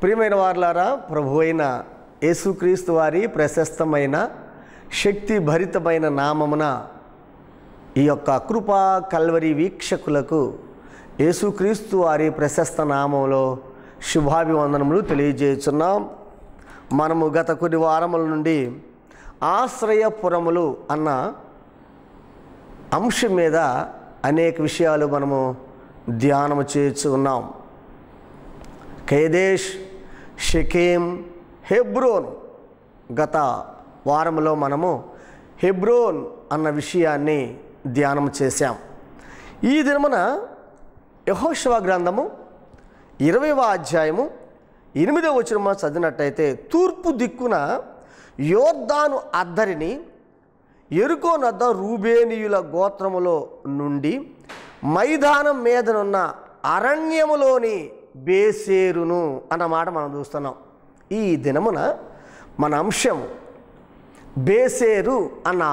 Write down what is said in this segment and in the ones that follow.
ప్రియమైన వారులారా ప్రభు అయిన యేసుక్రీస్తు వారి ప్రశస్తమైన శక్తి భరితమైన నామమున ఈ యొక్క కృపా కల్వరి వీక్షకులకు యేసుక్రీస్తు వారి ప్రశస్త నామంలో శుభాభివందనములు తెలియజేస్తున్నాం మనము గత కొన్ని వారముల నుండి ఆశ్రయపురములు అన్న అంశం మీద అనేక విషయాలు మనము ధ్యానము చేయొచ్చు ఉన్నాం కేదేశ్ షకేం హెబ్రోన్ గత వారంలో మనము హెబ్రోన్ అన్న విషయాన్ని ధ్యానం చేశాం ఈ దినమున యహోశవ గ్రంథము ఇరవైవ అధ్యాయము ఎనిమిదవ వచనము చదివినట్టయితే తూర్పు దిక్కున యోర్దాను అద్దరిని ఎరుకో నద్ద రూబేనియుల గోత్రములో నుండి మైదానం మీదనున్న అరణ్యములోని బేసేరును అన్న మాట మనం చూస్తున్నాం ఈ దినమున మన అంశం బేసేరు అన్న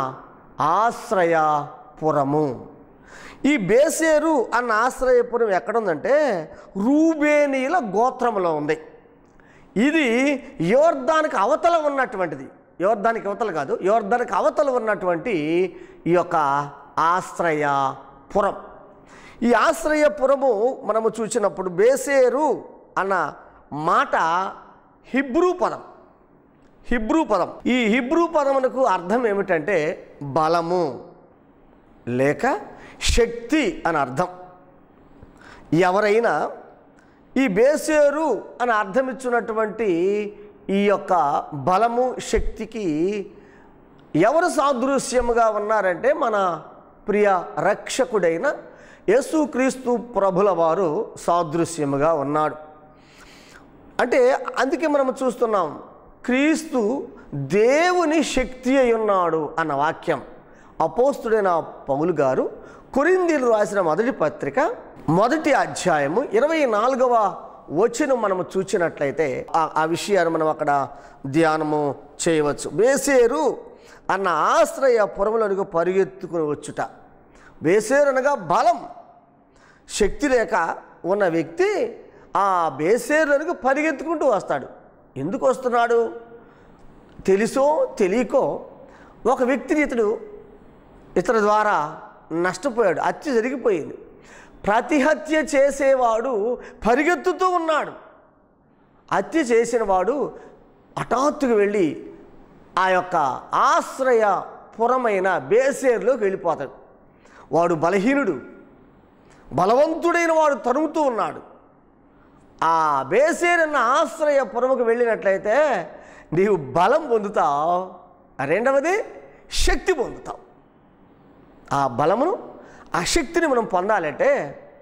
ఆశ్రయపురము ఈ బేసేరు అన్న ఆశ్రయపురం ఎక్కడుందంటే రూబేనీయుల గోత్రములో ఉంది ఇది యోర్దానికి అవతల ఉన్నటువంటిది యోర్దానికి అవతల కాదు యోర్దానికి అవతల ఉన్నటువంటి ఈ యొక్క ఆశ్రయపురం ఈ ఆశ్రయపురము మనము చూసినప్పుడు బేసేరు అన్న మాట హిబ్రూ పదం హిబ్రూ పదం ఈ హిబ్రూ పదమునకు అర్థం ఏమిటంటే బలము లేక శక్తి అని అర్థం ఎవరైనా ఈ బేసేరు అని అర్థం ఇచ్చినటువంటి ఈ యొక్క బలము శక్తికి ఎవరు సాదృశ్యముగా ఉన్నారంటే మన ప్రియ రక్షకుడైన యేసుక్రీస్తు ప్రభుల వారు సాదృశ్యముగా ఉన్నాడు అంటే అందుకే మనం చూస్తున్నాం క్రీస్తు దేవుని శక్తి అయి ఉన్నాడు అన్న వాక్యం అపోస్తుడైన పౌలు గారు కొరిందీలు రాసిన మొదటి పత్రిక మొదటి అధ్యాయము ఇరవై నాలుగవ వచనం మనము చూచినట్లయితే ఆ- ఆ విషయాన్ని మనం అక్కడ ధ్యానము చేయవచ్చు బేసేరు అన్న ఆశ్రయ పురములకు పరిగెత్తుకుని వచ్చుట బేసేరు అనగా బలం శక్తి లేక ఉన్న వ్యక్తి ఆ బేసేరులకు పరిగెత్తుకుంటూ వస్తాడు ఎందుకు వస్తున్నాడు తెలుసో తెలియకో ఒక వ్యక్తిని ఇతడు ఇతని ద్వారా నష్టపోయాడు హత్య జరిగిపోయింది ప్రతి హత్య చేసేవాడు పరిగెత్తుతూ ఉన్నాడు హత్య చేసిన వాడు హఠాత్తుగా వెళ్ళి ఆ యొక్క ఆశ్రయ పురమైన బేసేరులోకి వెళ్ళిపోతాడు వాడు బలహీనుడు బలవంతుడైన వాడు తరుముతూ ఉన్నాడు ఆ బేసేరన్న ఆశ్రయ పురముకు వెళ్ళినట్లయితే నీవు బలం పొందుతావు రెండవది శక్తి పొందుతావు ఆ బలమును ఆ శక్తిని మనం పొందాలంటే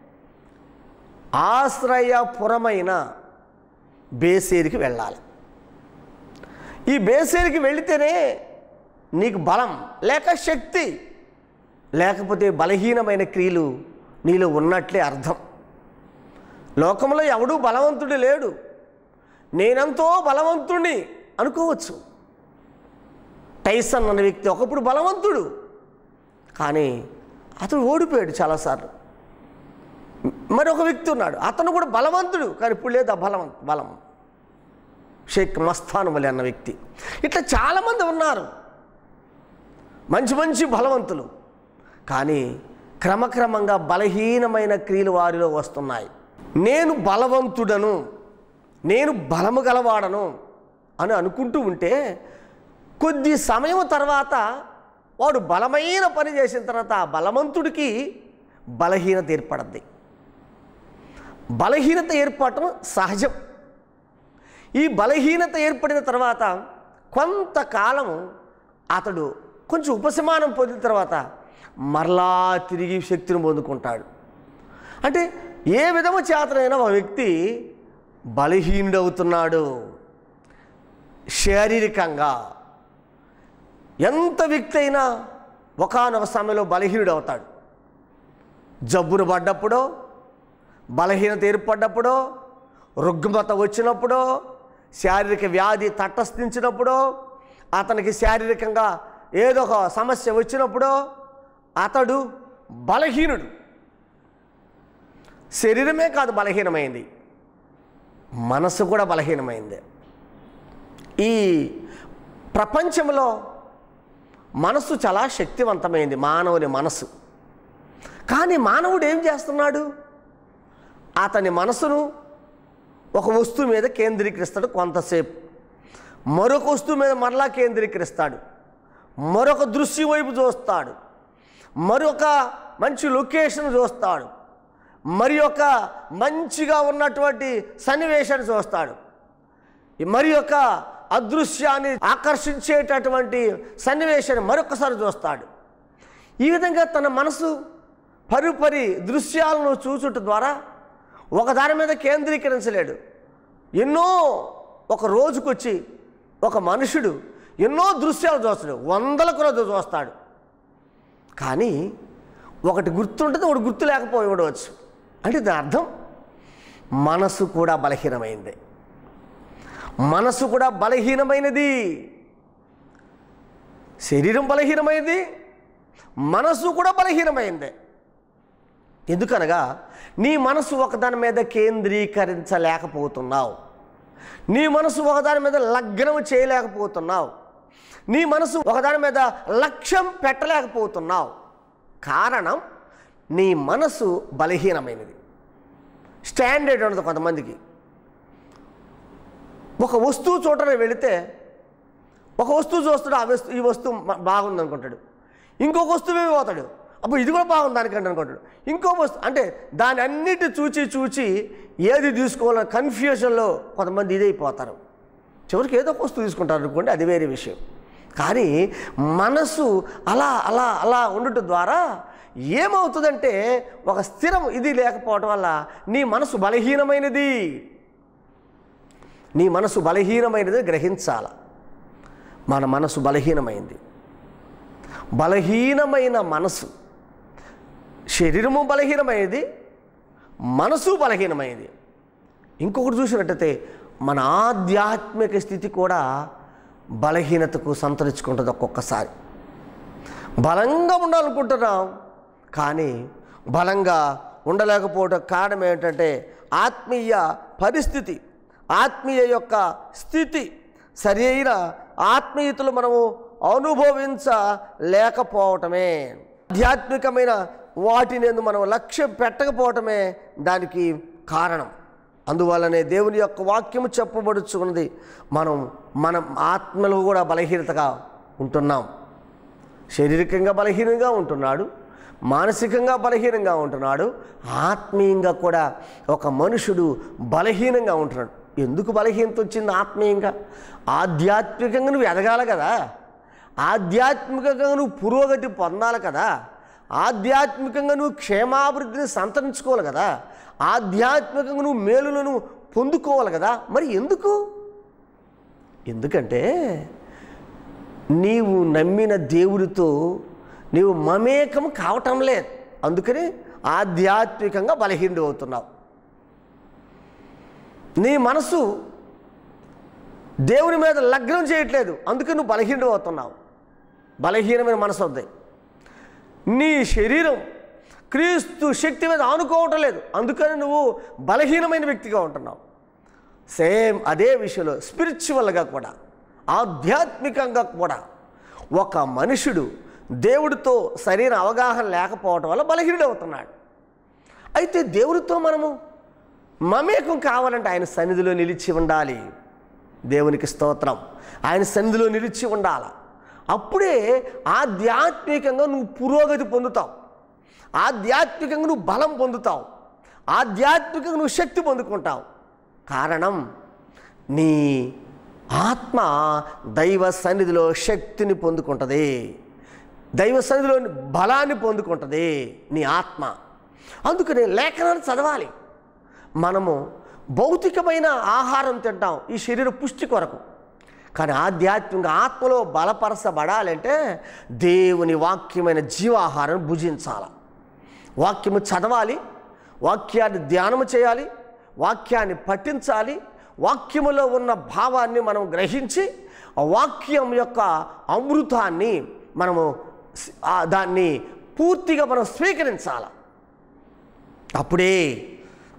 ఆశ్రయపురమైన బేసేరికి వెళ్ళాలి ఈ బేసేరికి వెళితేనే నీకు బలం లేక శక్తి లేకపోతే బలహీనమైన క్రియలు నీలో ఉన్నట్లే అర్థం లోకంలో ఎవడూ బలవంతుడు లేడు నేనంతో బలవంతుణ్ణి అనుకోవచ్చు టైసన్ అన్న వ్యక్తి ఒకప్పుడు బలవంతుడు కానీ అతడు ఓడిపోయాడు చాలాసార్లు మరి ఒక వ్యక్తి ఉన్నాడు అతను కూడా బలవంతుడు కానీ ఇప్పుడు లేదు ఆ బలం బలం షేక్ మస్తాన్ వలి అన్న వ్యక్తి ఇట్లా చాలామంది ఉన్నారు మంచి మంచి బలవంతులు కానీ క్రమక్రమంగా బలహీనమైన క్రియలు వారిలో వస్తున్నాయి నేను బలవంతుడను నేను బలము గలవాడను అని అనుకుంటూ ఉంటే కొద్ది సమయం తర్వాత వాడు బలమైన పని చేసిన తర్వాత ఆ బలవంతుడికి బలహీనత ఏర్పడద్ది బలహీనత ఏర్పడటం సహజం ఈ బలహీనత ఏర్పడిన తర్వాత కొంతకాలం అతడు కొంచెం ఉపశమనం పొందిన తర్వాత మరలా తిరిగి శక్తిని పొందుకుంటాడు అంటే ఏ విధము చేతనైనా ఒక వ్యక్తి బలహీనుడవుతున్నాడు శారీరకంగా ఎంత వ్యక్తి అయినా ఒకనొక సమయంలో బలహీనుడు అవుతాడు జబ్బును పడ్డప్పుడో బలహీనత ఏర్పడ్డప్పుడో రుగ్మత వచ్చినప్పుడో శారీరక వ్యాధి తటస్థించినప్పుడో అతనికి శారీరకంగా ఏదో ఒక సమస్య వచ్చినప్పుడో అతడు బలహీనుడు శరీరమే కాదు బలహీనమైంది మనసు కూడా బలహీనమైంది ఈ ప్రపంచంలో మనసు చాలా శక్తివంతమైంది మానవుని మనసు కానీ మానవుడు ఏం చేస్తున్నాడు అతని మనసును ఒక వస్తువు మీద కేంద్రీకరిస్తాడు కొంతసేపు మరొక వస్తువు మీద మరలా కేంద్రీకరిస్తాడు మరొక దృశ్యం వైపు చూస్తాడు మరొక మంచి లొకేషన్ చూస్తాడు మరి ఒక మంచిగా ఉన్నటువంటి సన్నివేశాన్ని చూస్తాడు మరి యొక్క అదృశ్యాన్ని ఆకర్షించేటటువంటి సన్నివేశాన్ని మరొకసారి చూస్తాడు ఈ విధంగా తన మనసు పరిపరి దృశ్యాలను చూచుట ద్వారా ఒక దాని మీద కేంద్రీకరించలేడు ఎన్నో ఒక రోజుకొచ్చి ఒక మనుషుడు ఎన్నో దృశ్యాలు చూస్తాడు వందల కొలది చూస్తాడు కానీ ఒకటి గుర్తుంటుంది ఒకటి గుర్తు లేకపోయి ఉండవచ్చు అంటే దాని అర్థం మనసు కూడా బలహీనమైంది మనసు కూడా బలహీనమైనది శరీరం బలహీనమైంది మనసు కూడా బలహీనమైంది ఎందుకనగా నీ మనసు ఒకదాని మీద కేంద్రీకరించలేకపోతున్నావు నీ మనసు ఒకదాని మీద లగ్నం చేయలేకపోతున్నావు నీ మనసు ఒకదాని మీద లక్ష్యం పెట్టలేకపోతున్నావు కారణం నీ మనసు బలహీనమైనది స్టాండర్డ్ ఉండదు కొంతమందికి ఒక వస్తువు చూడడానికి వెళితే ఒక వస్తువు చూస్తాడు ఆ వస్తువు ఈ వస్తువు మ- బాగుంది అనుకుంటాడు ఇంకొక వస్తువు పోతాడు అప్పుడు ఇది కూడా బాగుంది దానికంటే అనుకుంటాడు ఇంకో వస్తువు అంటే దాని అన్నిటి చూచి చూచి ఏది తీసుకోవాలని కన్ఫ్యూజన్లో కొంతమంది ఇదైపోతారు చివరికి ఏదో ఒక వస్తువు తీసుకుంటారు అనుకోండి అది వేరే విషయం కానీ మనసు అలా అలా అలా ఉండటం ద్వారా ఏమవుతుందంటే ఒక స్థిరం ఇది లేకపోవటం వల్ల నీ మనసు బలహీనమైనది నీ మనసు బలహీనమైనది గ్రహించాల మన మనసు బలహీనమైంది బలహీనమైన మనసు శరీరము బలహీనమైనది మనసు బలహీనమైనది ఇంకొకటి చూసినట్టయితే మన ఆధ్యాత్మిక స్థితి కూడా బలహీనతకు సంతరించుకుంటుంది ఒక్కొక్కసారి బలంగా ఉండాలనుకుంటున్నాం కానీ బలంగా ఉండలేకపోవడం కారణం ఏంటంటే ఆత్మీయ పరిస్థితి ఆత్మీయ యొక్క స్థితి సరి అయిన ఆత్మీయతలు మనము అనుభవించలేకపోవటమే ఆధ్యాత్మికమైన వాటిని మనం లక్ష్యం పెట్టకపోవటమే దానికి కారణం అందువల్లనే దేవుని యొక్క వాక్యము చెప్పబడుచున్నది మనం మనం ఆత్మలో కూడా బలహీనతగా ఉంటున్నాం శారీరకంగా బలహీనంగా ఉంటున్నాడు మానసికంగా బలహీనంగా ఉంటున్నాడు ఆత్మీయంగా కూడా ఒక మనుషుడు బలహీనంగా ఉంటున్నాడు ఎందుకు బలహీనత వచ్చింది ఆత్మీయంగా ఆధ్యాత్మికంగా నువ్వు ఎదగాలి కదా ఆధ్యాత్మికంగా నువ్వు పురోగతి పొందాలి కదా ఆధ్యాత్మికంగా నువ్వు క్షేమాభివృద్ధిని సంతరించుకోవాలి కదా ఆధ్యాత్మికంగా నువ్వు మేలులను పొందుకోవాలి కదా మరి ఎందుకు ఎందుకంటే నీవు నమ్మిన దేవుడితో నీవు మమేకం కావటం లేదు అందుకని ఆధ్యాత్మికంగా బలహీనుడు అవుతున్నావు నీ మనసు దేవుని మీద లగ్నం చేయట్లేదు అందుకే నువ్వు బలహీనుడు అవుతున్నావు బలహీనమైన మనసు వద్ద నీ శరీరం క్రీస్తు శక్తి మీద ఆనుకోవటం లేదు అందుకని నువ్వు బలహీనమైన వ్యక్తిగా ఉంటున్నావు సేమ్ అదే విషయంలో స్పిరిచువల్గా కూడా ఆధ్యాత్మికంగా కూడా ఒక మనుషుడు దేవుడితో సరైన అవగాహన లేకపోవటం వల్ల బలహీనుడు అవుతున్నాడు అయితే దేవుడితో మనము మమేకం కావాలంటే ఆయన సన్నిధిలో నిలిచి ఉండాలి దేవునికి స్తోత్రం ఆయన సన్నిధిలో నిలిచి ఉండాలి అప్పుడే ఆధ్యాత్మికంగా నువ్వు పురోగతి పొందుతావు ఆధ్యాత్మికంగా నువ్వు బలం పొందుతావు ఆధ్యాత్మికంగా నువ్వు శక్తి పొందుకుంటావు కారణం నీ ఆత్మ దైవ సన్నిధిలో శక్తిని పొందుకుంటుంది దైవ సన్నిధిలో బలాన్ని పొందుకుంటుంది నీ ఆత్మ అందుకని లేఖనాలు చదవాలి మనము భౌతికమైన ఆహారం తింటాం ఈ శరీర పుష్టి కొరకు కానీ ఆధ్యాత్మిక ఆత్మలో బలపరచబడాలంటే దేవుని వాక్యమైన జీవాహారం భుజించాలి వాక్యము చదవాలి వాక్యాన్ని ధ్యానము చేయాలి వాక్యాన్ని పఠించాలి వాక్యములో ఉన్న భావాన్ని మనం గ్రహించి ఆ వాక్యం యొక్క అమృతాన్ని మనము స్- ఆ దాన్ని పూర్తిగా మనం స్వీకరించాలి అప్పుడే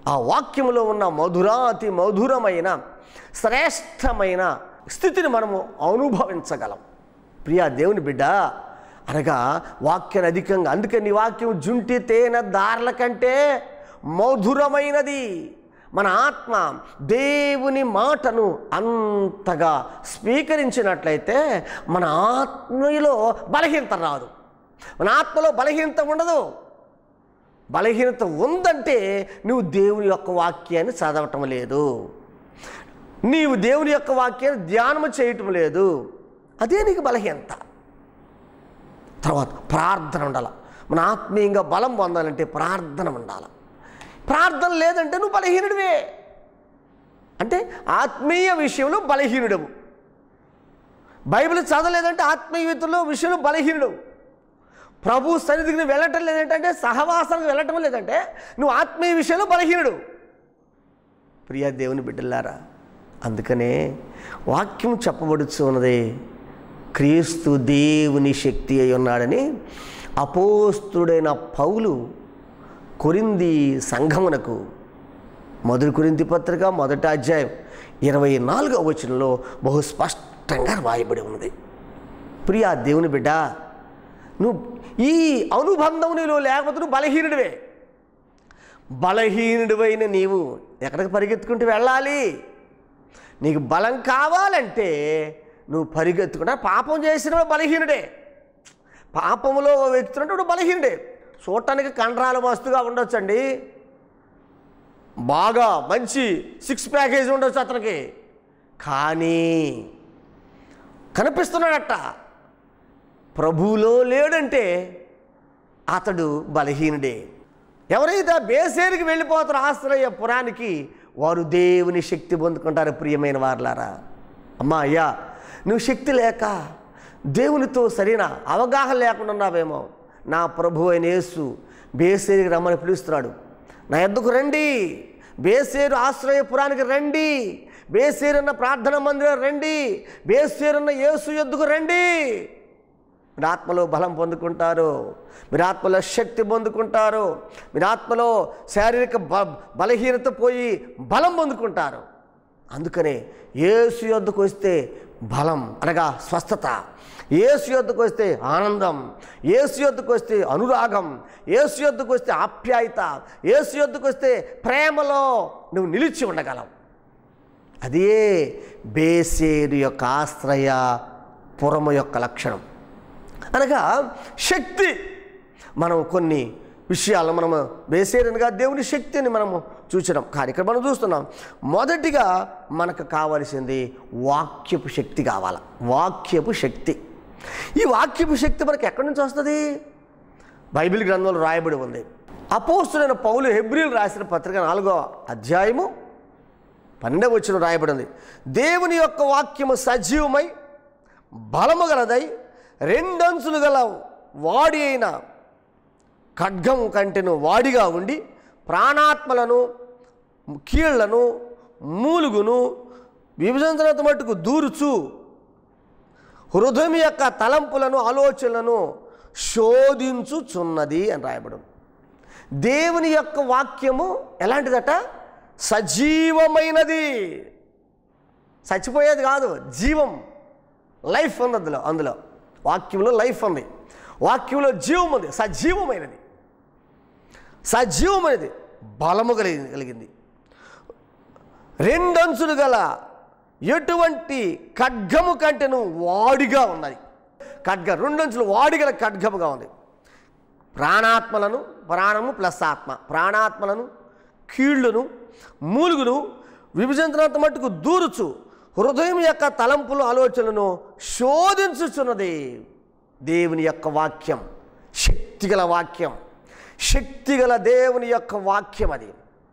ఆ వాక్యములో ఉన్న మధురాతి మధురమైన శ్రేష్టమైన స్థితిని మనము అనుభవించగలం ప్రియా దేవుని బిడ్డ అనగా వాక్యాన్ని అధికంగా అందుకని ఈ వాక్యం జుంటి తేనె దారుల కంటే మధురమైనది మన ఆత్మ దేవుని మాటను అంతగా స్వీకరించినట్లయితే మన ఆత్మలో బలహీనత రాదు మన ఆత్మలో బలహీనత ఉండదు బలహీనత ఉందంటే నువ్వు దేవుని యొక్క వాక్యాన్ని చదవటం లేదు నీవు దేవుని యొక్క వాక్యాన్ని ధ్యానం చేయటం లేదు అదే నీకు బలహీనత తర్వాత ప్రార్థన ఉండాలి మన ఆత్మీయంగా బలం పొందాలంటే ప్రార్థన ఉండాలి ప్రార్థన లేదంటే నువ్వు బలహీనుడివే అంటే ఆత్మీయ విషయంలో బలహీనుడవు బైబిల్ చదవలేదంటే ఆత్మీయతలో విషయంలో బలహీనుడు ప్రభు సన్నిధికి నువ్వు వెళ్ళటం లేదంటే సహవాసానికి వెళ్ళటం లేదంటే నువ్వు ఆత్మీయ విషయంలో బలహీనుడు ప్రియ దేవుని బిడ్డలారా అందుకనే వాక్యం చెప్పబడుచు ఉన్నది క్రీస్తు దేవుని శక్తి అయి ఉన్నాడని అపోస్తుడైన పౌలు కొరింది సంఘమునకు మొదటి కొరింది పత్రిక మొదటి అధ్యాయం ఇరవై నాలుగవ వచనంలో బహు స్పష్టంగా రాయబడి ఉన్నది ప్రియా దేవుని బిడ్డ నువ్వు ఈ అనుబంధం నీలో లేకపోతే నువ్వు బలహీనుడివే బలహీనుడివైన నీవు ఎక్కడికి పరిగెత్తుకుంటూ వెళ్ళాలి నీకు బలం కావాలంటే నువ్వు పరిగెత్తుకుంటా పాపం చేసిన బలహీనుడే పాపములో వ్యక్తున్నట్టు బలహీనుడే చూడటానికి కండరాలు మస్తుగా ఉండొచ్చండి బాగా మంచి సిక్స్ ప్యాకేజ్ ఉండొచ్చు అతనికి కానీ కనిపిస్తున్నాడట ప్రభువులో లేడంటే అతడు బలహీనుడే ఎవరైతే ఆ బేసేరికి వెళ్ళిపోతారో ఆశ్రయ పురానికి వారు దేవుని శక్తి పొందుకుంటారు ప్రియమైన వారులారా అమ్మా అయ్యా నువ్వు శక్తి లేక దేవునితో సరైన అవగాహన లేకుండా ఉన్నావేమో నా ప్రభు అయిన యేసు బేసేరికి రమ్మని పిలుస్తున్నాడు నా ఎద్దుకు రండి బేసేరు ఆశ్రయపురానికి రండి బేసేరున్న ప్రార్థన మందిరం రండి బేసేరున్న యేసు ఎద్దుకు రండి మీరు ఆత్మలో బలం పొందుకుంటారు మీరు ఆత్మలో శక్తి పొందుకుంటారు మీరు ఆత్మలో శారీరక బ బలహీనత పోయి బలం పొందుకుంటారు అందుకనే ఏసు యొద్దకు వస్తే బలం అనగా స్వస్థత ఏసు యొద్దకు వస్తే ఆనందం ఏసు యొద్దకు వస్తే అనురాగం ఏసు యొద్దకు వస్తే ఆప్యాయత ఏసు యొద్దకు వస్తే ప్రేమలో నువ్వు నిలిచి ఉండగలవు అదే బేసేరు యొక్క ఆశ్రయ పురము యొక్క లక్షణం అనగా శక్తి మనం కొన్ని విషయాలు మనము వేసేరనగా దేవుని శక్తిని మనము చూచడం కానీ ఇక్కడ మనం చూస్తున్నాం మొదటిగా మనకు కావలసింది వాక్యపు శక్తి కావాలి వాక్యపు శక్తి ఈ వాక్యపు శక్తి మనకి ఎక్కడి నుంచి వస్తుంది బైబిల్ గ్రంథంలో రాయబడి ఉంది అపోస్తులైన పౌలు హెబ్రిల్ రాసిన పత్రిక నాలుగో అధ్యాయము పన్నెండవ వచ్చిన రాయబడింది దేవుని యొక్క వాక్యము సజీవమై బలము గలదై రెండంచులు గల వాడి అయిన ఖడ్గం కంటెను వాడిగా ఉండి ప్రాణాత్మలను కీళ్లను మూలుగును విభజించినంత మట్టుకు దూరుచు హృదయం యొక్క తలంపులను ఆలోచనలను శోధించుచున్నది అని రాయబడం దేవుని యొక్క వాక్యము ఎలాంటిదట సజీవమైనది చచ్చిపోయేది కాదు జీవం లైఫ్ ఉంది అందులో అందులో వాక్యంలో లైఫ్ ఉంది వాక్యంలో జీవం ఉంది సజీవమైనది సజీవమైనది బలము కలిగి కలిగింది రెండంచులు గల ఎటువంటి ఖడ్గము కంటేను వాడిగా ఉన్నది ఖడ్గ రెండంచులు వాడిగల ఖడ్గముగా ఉంది ప్రాణాత్మలను ప్రాణము ప్లస్ ఆత్మ ప్రాణాత్మలను కీళ్లను మూలుగును విభజించినంత మట్టుకు దూరుచు హృదయం యొక్క తలంపులు ఆలోచనలను శోధించుచున్నది దేవుని యొక్క వాక్యం శక్తిగల వాక్యం శక్తిగల దేవుని యొక్క వాక్యం అది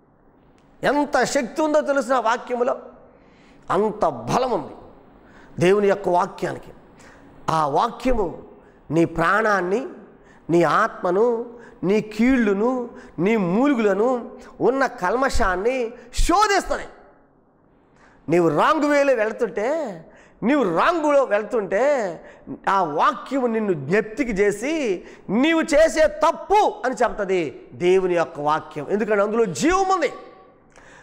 ఎంత శక్తి ఉందో తెలిసిన వాక్యములో అంత బలం ఉంది దేవుని యొక్క వాక్యానికి ఆ వాక్యము నీ ప్రాణాన్ని నీ ఆత్మను నీ కీళ్ళును నీ మూలుగులను ఉన్న కల్మషాన్ని శోధిస్తుంది నీవు రాంగ్ వేలో వెళ్తుంటే నీవు రాంగులో వెళ్తుంటే ఆ వాక్యము నిన్ను జ్ఞప్తికి చేసి నీవు చేసే తప్పు అని చెప్తుంది దేవుని యొక్క వాక్యం ఎందుకంటే అందులో జీవం ఉంది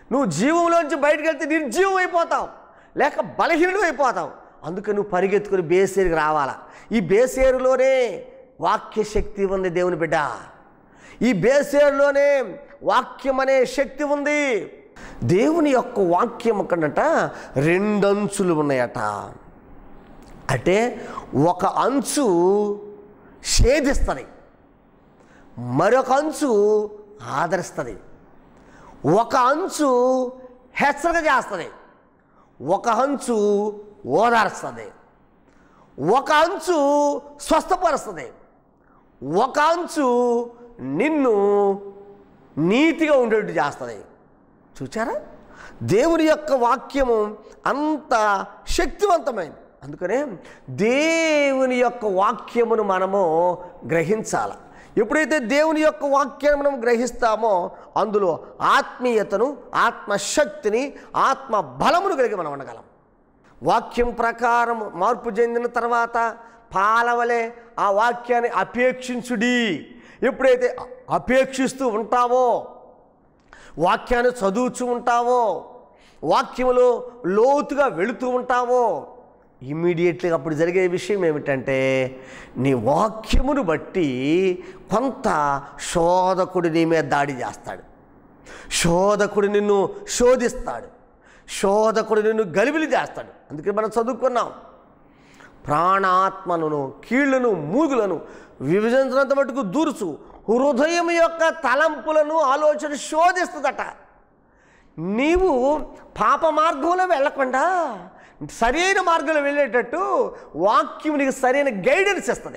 నువ్వు జీవంలోంచి బయటకు వెళ్తే నిర్జీవం అయిపోతావు లేక బలహీనుడు అయిపోతావు అందుకే నువ్వు పరిగెత్తుకుని బేసేరుకి రావాలా ఈ బేసేరులోనే వాక్య శక్తి ఉంది దేవుని బిడ్డ ఈ బేసేరులోనే వాక్యం అనే శక్తి ఉంది దేవుని యొక్క వాక్యం అక్కడట రెండంచులు ఉన్నాయట అంటే ఒక అంచు షేధిస్తుంది మరొక అంచు ఆదరిస్తుంది ఒక అంచు హెచ్చరిక చేస్తుంది ఒక అంచు ఓదారుస్తుంది ఒక అంచు స్వస్థపరుస్తుంది ఒక అంచు నిన్ను నీతిగా ఉండేట్టు చేస్తుంది చూచారా దేవుని యొక్క వాక్యము అంత శక్తివంతమైంది అందుకనే దేవుని యొక్క వాక్యమును మనము గ్రహించాలి ఎప్పుడైతే దేవుని యొక్క వాక్యాన్ని మనం గ్రహిస్తామో అందులో ఆత్మీయతను ఆత్మశక్తిని ఆత్మ బలమును కలిగి మనం ఉండగలం వాక్యం ప్రకారం మార్పు చెందిన తర్వాత పాలవలే ఆ వాక్యాన్ని అపేక్షించుడి ఎప్పుడైతే అపేక్షిస్తూ ఉంటావో వాక్యాన్ని చదువుతూ ఉంటావో వాక్యములో లోతుగా వెళుతూ ఉంటావో ఇమ్మీడియట్లీగా అప్పుడు జరిగే విషయం ఏమిటంటే నీ వాక్యమును బట్టి కొంత శోధకుడు నీ మీద దాడి చేస్తాడు శోధకుడు నిన్ను శోధిస్తాడు శోధకుడు నిన్ను గలిబిలి చేస్తాడు అందుకే మనం చదువుకున్నాం ప్రాణాత్మలను కీళ్లను మూగులను విభజించినంత మటుకు దూర్చు హృదయం యొక్క తలంపులను ఆలోచన శోధిస్తుందట నీవు పాప మార్గంలో వెళ్ళకుండా సరైన మార్గంలో వెళ్ళేటట్టు వాక్యం నీకు సరైన గైడెన్స్ ఇస్తుంది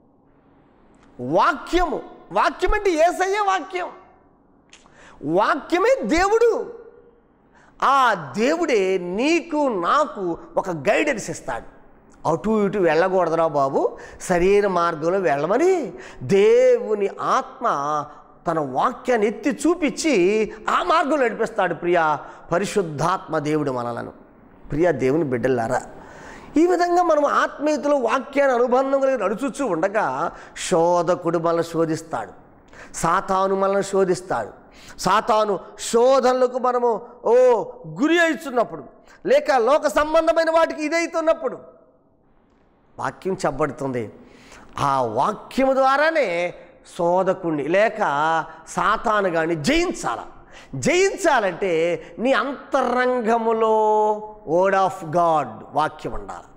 వాక్యము వాక్యం అంటే ఏసయ్య వాక్యం వాక్యమే దేవుడు ఆ దేవుడే నీకు నాకు ఒక గైడెన్స్ ఇస్తాడు అటు ఇటు వెళ్ళకూడదురా బాబు సరైన మార్గంలో వెళ్ళమని దేవుని ఆత్మ తన వాక్యాన్ని ఎత్తి చూపించి ఆ మార్గంలో నడిపిస్తాడు ప్రియా పరిశుద్ధాత్మ దేవుడు మనలను ప్రియా దేవుని బిడ్డలారా ఈ విధంగా మనం ఆత్మీయతలో వాక్యాన్ని అనుబంధం కలిగి నడుచుచూ ఉండగా శోధకుడు మనల్ని శోధిస్తాడు సాతాను మనల్ని శోధిస్తాడు సాతాను శోధనలకు మనము ఓ గురి అవుతున్నప్పుడు లేక లోక సంబంధమైన వాటికి ఇదైతున్నప్పుడు వాక్యం చెప్పబడుతుంది ఆ వాక్యము ద్వారానే శోధకుణ్ణి లేక సాతాను కానీ జయించాల జయించాలంటే నీ అంతరంగములో వర్డ్ ఆఫ్ గాడ్ వాక్యం ఉండాలి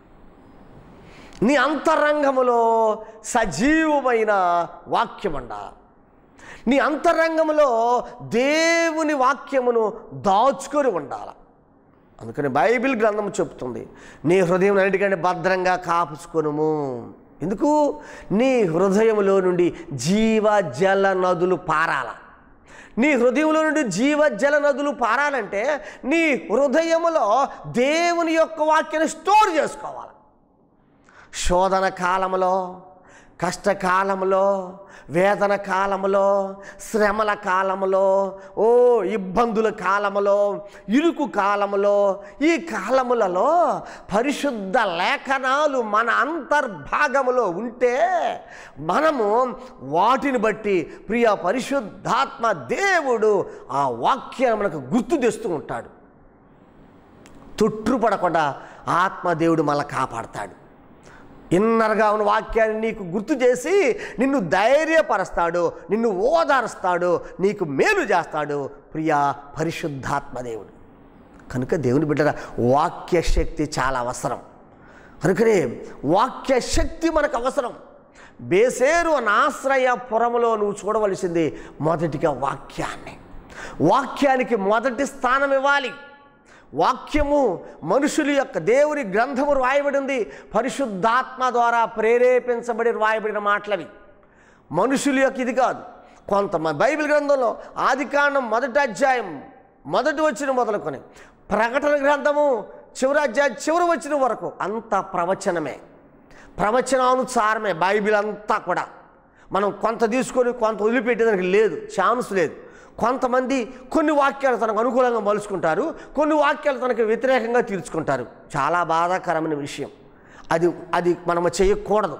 నీ అంతరంగములో సజీవమైన వాక్యం ఉండాలి నీ అంతరంగములో దేవుని వాక్యమును దాచుకొని ఉండాలి అందుకని బైబిల్ గ్రంథం చెప్తుంది నీ హృదయం అన్నిటికంటే భద్రంగా కాపుచుకొనుము ఎందుకు నీ హృదయంలో నుండి జీవ జల నదులు పారాల నీ హృదయంలో నుండి జీవ జల నదులు పారాలంటే నీ హృదయములో దేవుని యొక్క వాక్యాన్ని స్టోర్ చేసుకోవాలి శోధన కాలంలో కష్టకాలంలో వేదన కాలంలో శ్రమల కాలంలో ఓ ఇబ్బందుల కాలంలో ఇరుకు కాలంలో ఈ కాలములలో పరిశుద్ధ లేఖనాలు మన అంతర్భాగములో ఉంటే మనము వాటిని బట్టి ప్రియ పరిశుద్ధాత్మ దేవుడు ఆ వాక్యాన్ని మనకు గుర్తు తెస్తూ ఉంటాడు తొట్టుపడకుండా ఆత్మదేవుడు మళ్ళీ కాపాడతాడు ఇన్నర్గా ఉన్న వాక్యాన్ని నీకు గుర్తు చేసి నిన్ను ధైర్యపరుస్తాడు నిన్ను ఓదారుస్తాడు నీకు మేలు చేస్తాడు ప్రియా పరిశుద్ధాత్మదేవుడు కనుక దేవుని బిడ్డ వాక్య శక్తి చాలా అవసరం కనుకనే వాక్య శక్తి మనకు అవసరం బేసేరు అన్న ఆశ్రయ పురములో నువ్వు చూడవలసింది మొదటిగా వాక్యాన్ని వాక్యానికి మొదటి స్థానం ఇవ్వాలి వాక్యము మనుషుల యొక్క దేవుని గ్రంథము రాయబడింది పరిశుద్ధాత్మ ద్వారా ప్రేరేపించబడి రాయబడిన మాటలవి మనుషుల యొక్క ఇది కాదు కొంత బైబిల్ గ్రంథంలో ఆదికాండం మొదటి అధ్యాయం మొదటి వచ్చిన మొదలుకొని ప్రకటన గ్రంథము చివరి అధ్యాయం చివరి వచ్చిన వరకు అంత ప్రవచనమే ప్రవచనానుసారమే బైబిల్ అంతా కూడా మనం కొంత తీసుకొని కొంత వదిలిపెట్టేదానికి లేదు ఛాన్స్ లేదు కొంతమంది కొన్ని వాక్యాలు తనకు అనుకూలంగా మలుచుకుంటారు కొన్ని వాక్యాలు తనకు వ్యతిరేకంగా తీర్చుకుంటారు చాలా బాధాకరమైన విషయం అది అది మనము చేయకూడదు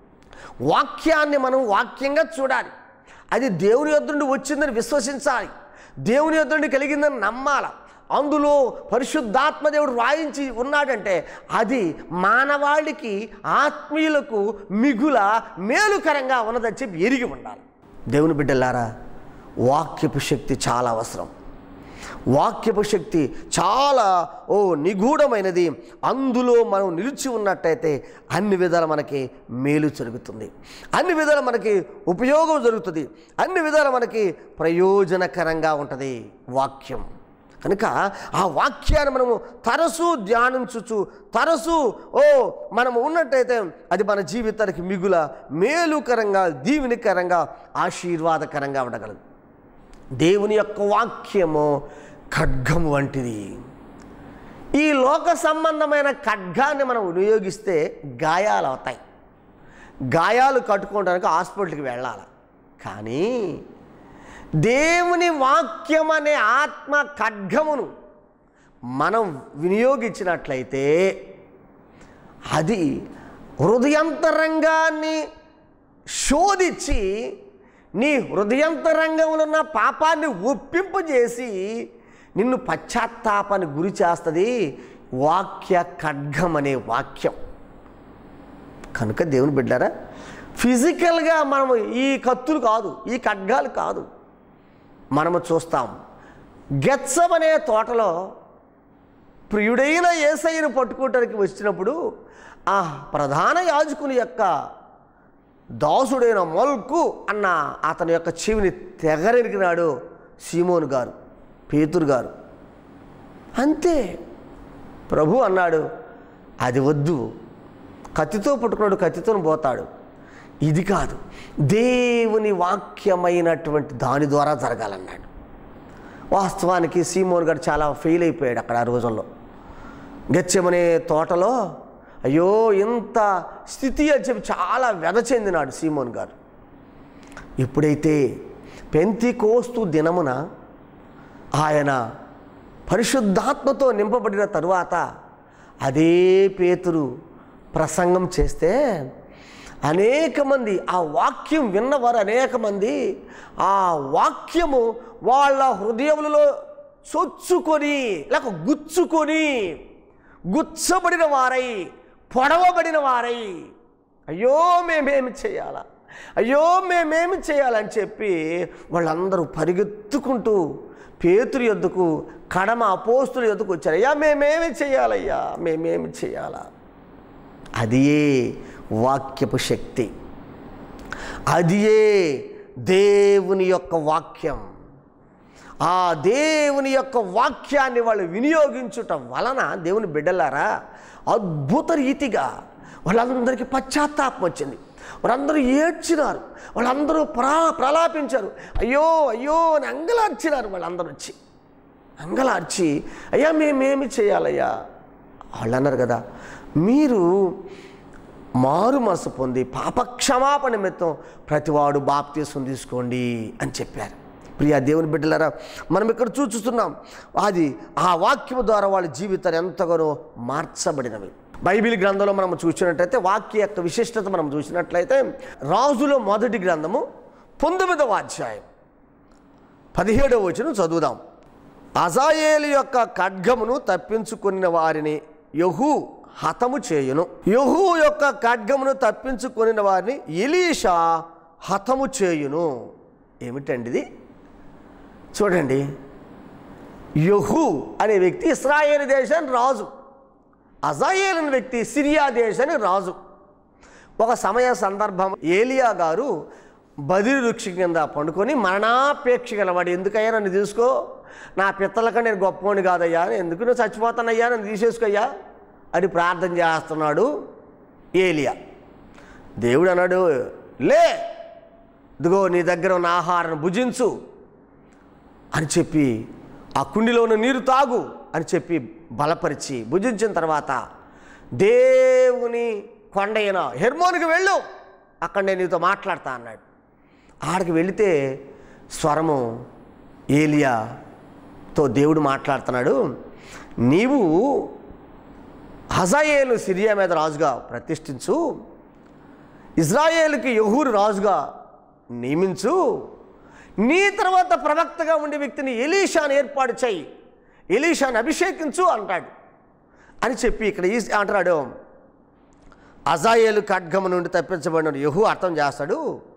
వాక్యాన్ని మనం వాక్యంగా చూడాలి అది దేవుని యొద్ద నుండి వచ్చిందని విశ్వసించాలి దేవుని యొద్ద నుండి కలిగిందని నమ్మాల అందులో పరిశుద్ధాత్మ దేవుడు రాయించి ఉన్నాడంటే అది మానవాళికి ఆత్మీయులకు మిగుల మేలుకరంగా ఉన్నదని చెప్పి ఎరిగి ఉండాలి దేవుని బిడ్డలారా వాక్యపు శక్తి చాలా అవసరం వాక్యపు శక్తి చాలా ఓ నిగూఢమైనది అందులో మనం నిలిచి ఉన్నట్టయితే అన్ని విధాలు మనకి మేలు జరుగుతుంది అన్ని విధాలు మనకి ఉపయోగం జరుగుతుంది అన్ని విధాలు మనకి ప్రయోజనకరంగా ఉంటుంది వాక్యం కనుక ఆ వాక్యాన్ని మనము తరచూ ధ్యానించుచు తరచూ ఓ మనము ఉన్నట్టయితే అది మన జీవితానికి మిగుల మేలుకరంగా దీవెనికరంగా ఆశీర్వాదకరంగా ఉండగలదు దేవుని యొక్క వాక్యము ఖడ్గం వంటిది ఈ లోక సంబంధమైన ఖడ్గాన్ని మనం వినియోగిస్తే గాయాలు అవుతాయి గాయాలు కట్టుకోవడానికి హాస్పిటల్కి వెళ్ళాలి కానీ దేవుని వాక్యం అనే ఆత్మ ఖడ్గమును మనం వినియోగించినట్లయితే అది హృదయంతరంగాన్ని శోధించి నీ హృదయంతరంగంలో ఉన్న పాపాన్ని ఒప్పింపజేసి నిన్ను పశ్చాత్తాపాన్ని గురి చేస్తుంది వాక్య ఖడ్గం అనే వాక్యం కనుక దేవుని బిడ్డారా ఫిజికల్గా మనము ఈ కత్తులు కాదు ఈ ఖడ్గాలు కాదు మనము చూస్తాం గెచ్చమనే తోటలో ప్రియుడైన ఏసయ్యను పట్టుకోవటానికి వచ్చినప్పుడు ఆ ప్రధాన యాజకుని యొక్క దాసుడైన మొల్కు అన్న అతని యొక్క చెవిని తెగరెరిగినాడు సీమోను గారు పేతురు గారు అంతే ప్రభు అన్నాడు అది వద్దు కత్తితో పట్టుకున్నాడు కత్తితో పోతాడు ఇది కాదు దేవుని వాక్యమైనటువంటి దాని ద్వారా జరగాలన్నాడు వాస్తవానికి సీమోన్ గారు చాలా ఫెయిల్ అయిపోయాడు అక్కడ ఆ రోజుల్లో గెచ్చమనే తోటలో అయ్యో ఇంత స్థితి అని చెప్పి చాలా వ్యధ చెందినాడు సీమోన్ గారు ఎప్పుడైతే పెంతి కోస్తు దినమున ఆయన పరిశుద్ధాత్మతో నింపబడిన తరువాత అదే పేతురు ప్రసంగం చేస్తే అనేక మంది ఆ వాక్యం విన్నవారు అనేక మంది ఆ వాక్యము వాళ్ళ హృదయములలో చొచ్చుకొని లేక గుచ్చుకొని గుచ్చబడిన వారై పొడవబడిన వారై అయ్యో మేమేమి చేయాలా అయ్యో మేమేమి చేయాలని చెప్పి వాళ్ళందరూ పరిగెత్తుకుంటూ పేతురు యొద్దకు కడమ అపోస్తుల యొద్దకు వచ్చారు అయ్యా మేమేమి చేయాలయ్యా మేమేమి చేయాలా అదియే వాక్యపు శక్తి అదియే దేవుని యొక్క వాక్యం ఆ దేవుని యొక్క వాక్యాన్ని వాళ్ళు వినియోగించుట వలన దేవుని బిడ్డలారా అద్భుత రీతిగా వాళ్ళందరికీ పశ్చాత్తాపం వచ్చింది వాళ్ళందరూ ఏడ్చినారు వాళ్ళందరూ ప్రా ప్రలాపించారు అయ్యో అయ్యో అని అంగలార్చినారు వాళ్ళందరూ వచ్చి అంగలార్చి అయ్యా మేమేమి చేయాలయ్యా వాళ్ళు అన్నారు కదా మీరు మారు మనసు పొంది పాపక్షమాపణ నిమిత్తం ప్రతివాడు బాప్తీసం తీసుకోండి అని చెప్పారు ప్రియా దేవుని బిడ్డలారా మనం ఇక్కడ చూస్తున్నాం అది ఆ వాక్యము ద్వారా వాళ్ళ జీవితాలు ఎంతగానో మార్చబడినవి బైబిల్ గ్రంథంలో మనం చూసినట్లయితే వాక్య యొక్క విశిష్టత మనం చూసినట్లయితే రాజుల మొదటి గ్రంథము పంతొమ్మిదవ అధ్యాయం పదిహేడవ వచనం చదువుదాం అజాయేలు యొక్క ఖడ్గమును తప్పించుకున్న వారిని యహు హతము చేయును యహు యొక్క ఖడ్గమును తప్పించుకొనిన వారిని ఎలీషా హతము చేయును ఏమిటండి ఇది చూడండి యహు అనే వ్యక్తి ఇస్రాయేల్ దేశానికి రాజు అజాయేల్ అనే వ్యక్తి సిరియా దేశానికి రాజు ఒక సమయ సందర్భం ఏలియా గారు బదిరి వృక్ష కింద పండుకొని మరణాపేక్ష గలవాడు ఎందుకయ్యా నన్ను తీసుకో నా పిత్తలక నేను గొప్పవాడిని కాదయ్యా ఎందుకు నువ్వు చచ్చిపోతానయ్యా నన్ను తీసేసుకోయ్యా అని ప్రార్థన చేస్తున్నాడు ఏలియా దేవుడు అన్నాడు లే ఇదిగో నీ దగ్గర ఉన్న ఆహారం భుజించు అని చెప్పి ఆ కుండిలో ఉన్న నీరు తాగు అని చెప్పి బలపరిచి భుజించిన తర్వాత దేవుని కొండ అయిన హెర్మోనికి వెళ్ళు అక్కడ నేను నీతో మాట్లాడతా అన్నాడు ఆడికి వెళితే స్వరము ఏలియాతో దేవుడు మాట్లాడుతున్నాడు నీవు హజాయేలు సిరియా మీద రాజుగా ప్రతిష్ఠించు ఇజ్రాయేలుకి యహూరు రాజుగా నియమించు నీ తర్వాత ప్రవక్తగా ఉండే వ్యక్తిని ఎలీషాను ఏర్పాటు చేయి ఎలీషాను అభిషేకించు అంటాడు అని చెప్పి ఇక్కడ ఈ అంటున్నాడు అజాయేలు ఖడ్గము నుండి తప్పించబడిన యహు అర్థం చేస్తాడు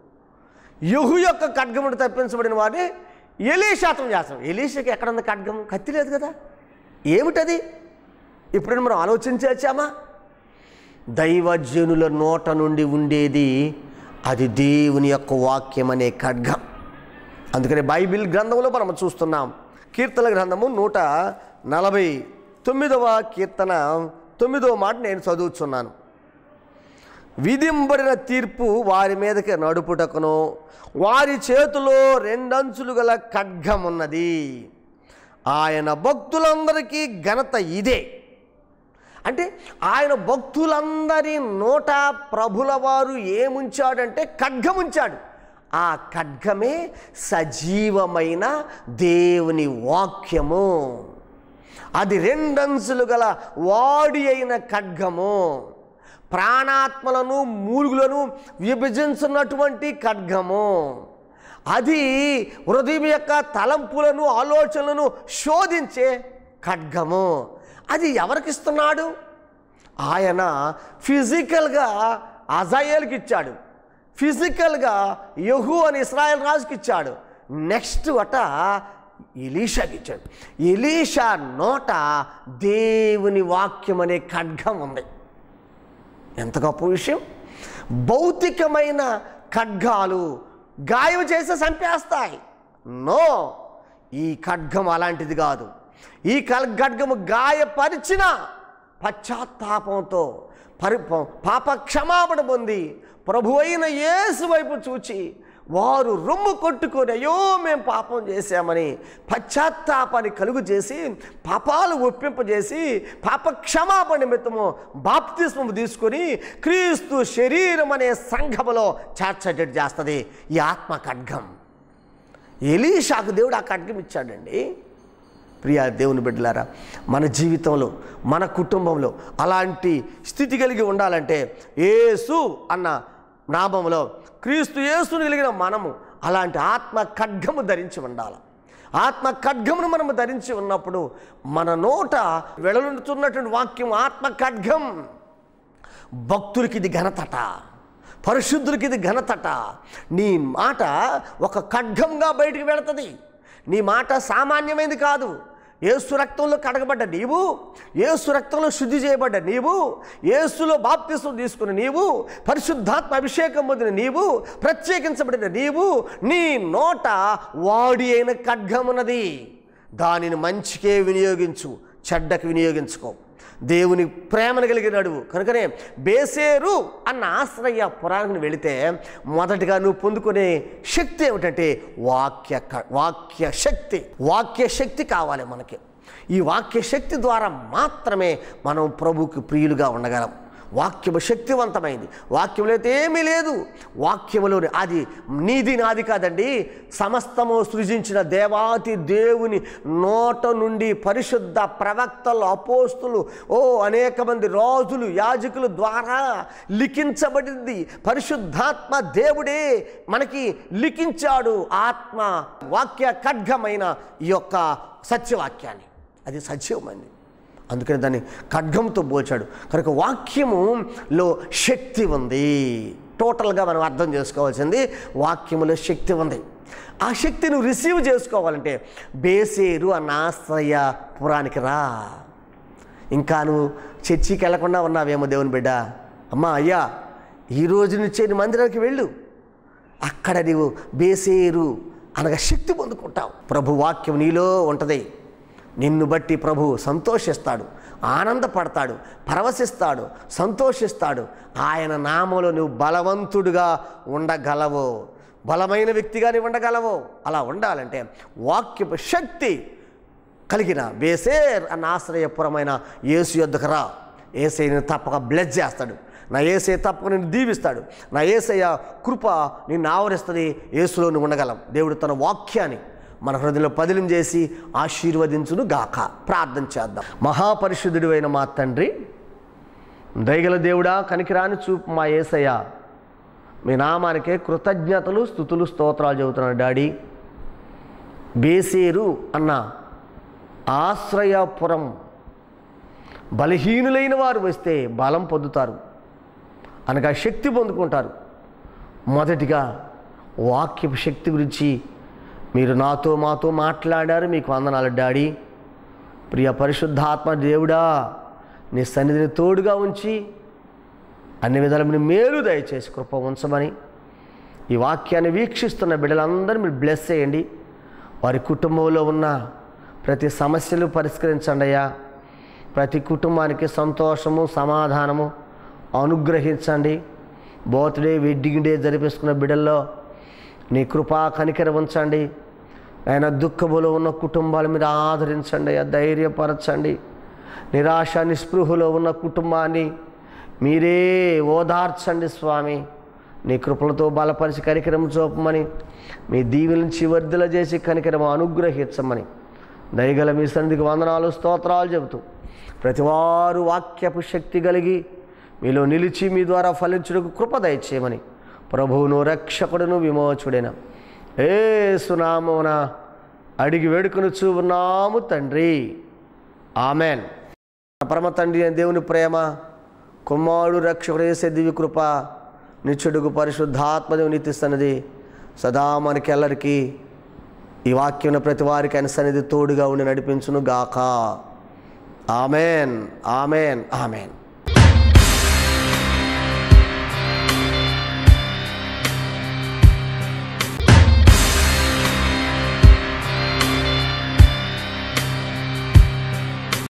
యహు యొక్క ఖడ్గము నుండి తప్పించబడిన వాడిని ఎలీషా అర్థం చేస్తాడు ఎలీషాకి ఎక్కడ ఉంది ఖడ్గం కత్తి లేదు కదా ఏమిటది ఇప్పుడు మనం ఆలోచించవచ్చామా దైవజనుల నోట నుండి ఉండేది అది దేవుని యొక్క వాక్యం అనే ఖడ్గం అందుకని బైబిల్ గ్రంథంలో మనం చూస్తున్నాం కీర్తన గ్రంథము నూట నలభై తొమ్మిదవ కీర్తన తొమ్మిదవ మాట నేను చదువుతున్నాను విధింబడిన తీర్పు వారి మీదకి నడుపుటకును వారి చేతిలో రెండంచులు గల ఖడ్గం ఉన్నది ఆయన భక్తులందరికీ ఘనత ఇదే అంటే ఆయన భక్తులందరి నోట ప్రభుల వారు ఏముంచాడంటే ఖడ్గం ఉంచాడు ఆ ఖడ్గమే సజీవమైన దేవుని వాక్యము అది రెండంచులు గల వాడి అయిన ఖడ్గము ప్రాణాత్మలను మూలుగులను విభజించున్నటువంటి ఖడ్గము అది హృదయం యొక్క తలంపులను ఆలోచనలను శోధించే ఖడ్గము అది ఎవరికి ఇస్తున్నాడు ఆయన ఫిజికల్గా అజాయేల్కి ఇచ్చాడు ఫిజికల్గా యహు అని ఇస్రాయల్ రాజుకి ఇచ్చాడు నెక్స్ట్ అట ఎలీషాకి ఇచ్చాడు ఎలీషా నోట దేవుని వాక్యం అనే ఖడ్గం ఉంది ఎంత గొప్ప విషయం భౌతికమైన ఖడ్గాలు గాయం చేసి చంపేస్తాయి నో ఈ ఖడ్గం అలాంటిది కాదు ఈ కల్ ఖడ్గము గాయపరిచిన పశ్చాత్తాపంతో పరి పాప క్షమాపణ పొంది ప్రభు అయిన యేసు వైపు చూచి వారు రొమ్ము కొట్టుకొని అయ్యో మేము పాపం చేశామని పశ్చాత్తాపాన్ని కలుగు చేసి పాపాలు ఒప్పింపజేసి పాప క్షమాపణ నిమిత్తము బాప్తిస్మము తీసుకొని క్రీస్తు శరీరం అనే సంఘములో చేర్చేటట్టు చేస్తుంది ఈ ఆత్మ ఖడ్గం ఎలీషాకు దేవుడు ఆ ఖడ్గం ఇచ్చాడండి ప్రియా దేవుని బిడ్డలారా మన జీవితంలో మన కుటుంబంలో అలాంటి స్థితి కలిగి ఉండాలంటే యేసు అన్న నామంలో క్రీస్తు యేసుని కలిగిన మనము అలాంటి ఆత్మ ఖడ్గము ధరించి ఉండాలి ఆత్మ ఖడ్గమును మనము ధరించి ఉన్నప్పుడు మన నోట వెళలుతున్నటువంటి వాక్యం ఆత్మ ఖడ్గం భక్తులకి ఇది ఘనతట పరిశుద్ధులకి ఇది ఘనతట నీ మాట ఒక ఖడ్గంగా బయటికి వెళుతుంది నీ మాట సామాన్యమైనది కాదు ఏసు రక్తంలో కడగబడ్డ నీవు ఏసు రక్తంలో శుద్ధి చేయబడ్డ నీవు ఏసులో బాప్తిసం తీసుకున్న నీవు పరిశుద్ధాత్మ అభిషేకం పొందిన నీవు ప్రత్యేకించబడిన నీవు నీ నోట వాడి అయిన ఖడ్గమున్నది దానిని మంచికే వినియోగించు చెడ్డకు వినియోగించుకో దేవుని ప్రేమను కలిగినాడు కనుకనే బేసేరు అన్న ఆశ్రయ పురాణానికి వెళితే మొదటిగా నువ్వు పొందుకునే శక్తి ఏమిటంటే వాక్య క- వాక్య శక్తి వాక్య శక్తి కావాలి మనకి ఈ వాక్య శక్తి ద్వారా మాత్రమే మనం ప్రభుకి ప్రియులుగా ఉండగలం వాక్యము శక్తివంతమైంది వాక్యంలో అయితే ఏమీ లేదు వాక్యములోని అది నీది నాది కాదండి సమస్తము సృజించిన దేవాతి దేవుని నోట నుండి పరిశుద్ధ ప్రవక్తలు అపోస్తులు ఓ అనేక మంది రాజులు యాజకుల ద్వారా లిఖించబడింది పరిశుద్ధాత్మ దేవుడే మనకి లిఖించాడు ఆత్మ వాక్య ఖడ్గమైన ఈ యొక్క సత్యవాక్యాన్ని అది సత్యమైంది అందుకని దాన్ని ఖడ్గంతో పోల్చాడు కనుక వాక్యములో శక్తి ఉంది టోటల్గా మనం అర్థం చేసుకోవాల్సింది వాక్యములో శక్తి ఉంది ఆ శక్తి నువ్వు రిసీవ్ చేసుకోవాలంటే బేసేరు అన్న ఆశ్రయ పురానికి రా ఇంకా నువ్వు చర్చికి వెళ్లకుండా ఉన్నావేమో దేవుని బిడ్డ అమ్మా అయ్యా ఈ రోజు నుంచే నీ మందిరానికి వెళ్ళు అక్కడ నీవు బేసేరు అనగా శక్తి పొందుకుంటావు ప్రభు వాక్యం నీలో ఉంటుంది నిన్ను బట్టి ప్రభు సంతోషిస్తాడు ఆనందపడతాడు పరవశిస్తాడు సంతోషిస్తాడు ఆయన నామంలో నువ్వు బలవంతుడుగా ఉండగలవు బలమైన వ్యక్తిగా నీవు ఉండగలవు అలా ఉండాలంటే వాక్యపు శక్తి కలిగిన బేసేర్ అన్న ఆశ్రయపురమైన యేసు యొద్దకు రా ఏసైని తప్పక బ్లెస్ చేస్తాడు నా ఏసే తప్పక నిన్ను దీవిస్తాడు నా ఏసయ్య కృప నిన్ను ఆవరిస్తుంది యేసులో నువ్వు ఉండగలం దేవుడు తన వాక్యాన్ని మన హృదయంలో పదిలం చేసి ఆశీర్వదించును గాక ప్రార్థన చేద్దాం మహాపరిశుద్ధుడు అయిన మా తండ్రి దయగల దేవుడా కనికిరాని చూపు మా ఏసయ్య మీ నామానికే కృతజ్ఞతలు స్థుతులు స్తోత్రాలు చెబుతున్నాడు డాడీ బేసేరు అన్న ఆశ్రయపురం బలహీనులైన వారు వస్తే బలం పొందుతారు అనగా శక్తి పొందుకుంటారు మొదటిగా వాక్యపు శక్తి గురించి మీరు నాతో మాతో మాట్లాడారు మీకు వందనాలు డాడీ ప్రియ పరిశుద్ధాత్మ దేవుడా నీ సన్నిధిని తోడుగా ఉంచి అన్ని విధాలమైన మేలు దయచేసి కృప ఉంచమని ఈ వాక్యాన్ని వీక్షిస్తున్న బిడ్డలందరూ మీరు బ్లెస్ చేయండి వారి కుటుంబంలో ఉన్న ప్రతి సమస్యలు పరిష్కరించండి అయ్యా ప్రతి కుటుంబానికి సంతోషము సమాధానము అనుగ్రహించండి బర్త్డే వెడ్డింగ్ డే జరిపిస్తున్న బిడ్డల్లో నీ కృపా కనికర ఉంచండి ఆయన దుఃఖములో ఉన్న కుటుంబాల మీద ఆదరించండి అయ్యా ధైర్యపరచండి నిరాశ నిస్పృహలో ఉన్న కుటుంబాన్ని మీరే ఓదార్చండి స్వామి నీ కృపలతో బలపరిచి కనికరం చూపమని మీ దీవుల నుంచి వర్ధల చేసి కనికరం అనుగ్రహించమని దయగల మీ సన్నిధికి వందనాలు స్తోత్రాలు చెబుతూ ప్రతివారు వాక్యపు శక్తి కలిగి మీలో నిలిచి మీ ద్వారా ఫలించుటకు కృప దయచేయమని ప్రభువును రక్షకుడును విమోచుడైన ఏ సునామమున అడిగి వేడుకొనుచూ ఉన్నాము తండ్రి ఆమెన్ పరమ తండ్రి అయిన దేవుని ప్రేమ కుమారుడు రక్షకుడు వేసే దివ్య కృప నిత్యుడుగు పరిశుద్ధాత్మదేవు నిత్యస్తున్నది సదా మనకెల్లరికి ఈ వాక్యం ప్రతి వారికి ఆయన సన్నిధి తోడుగా ఉండి నడిపించును గాక ఆమెన్ ఆమెన్ ఆమెన్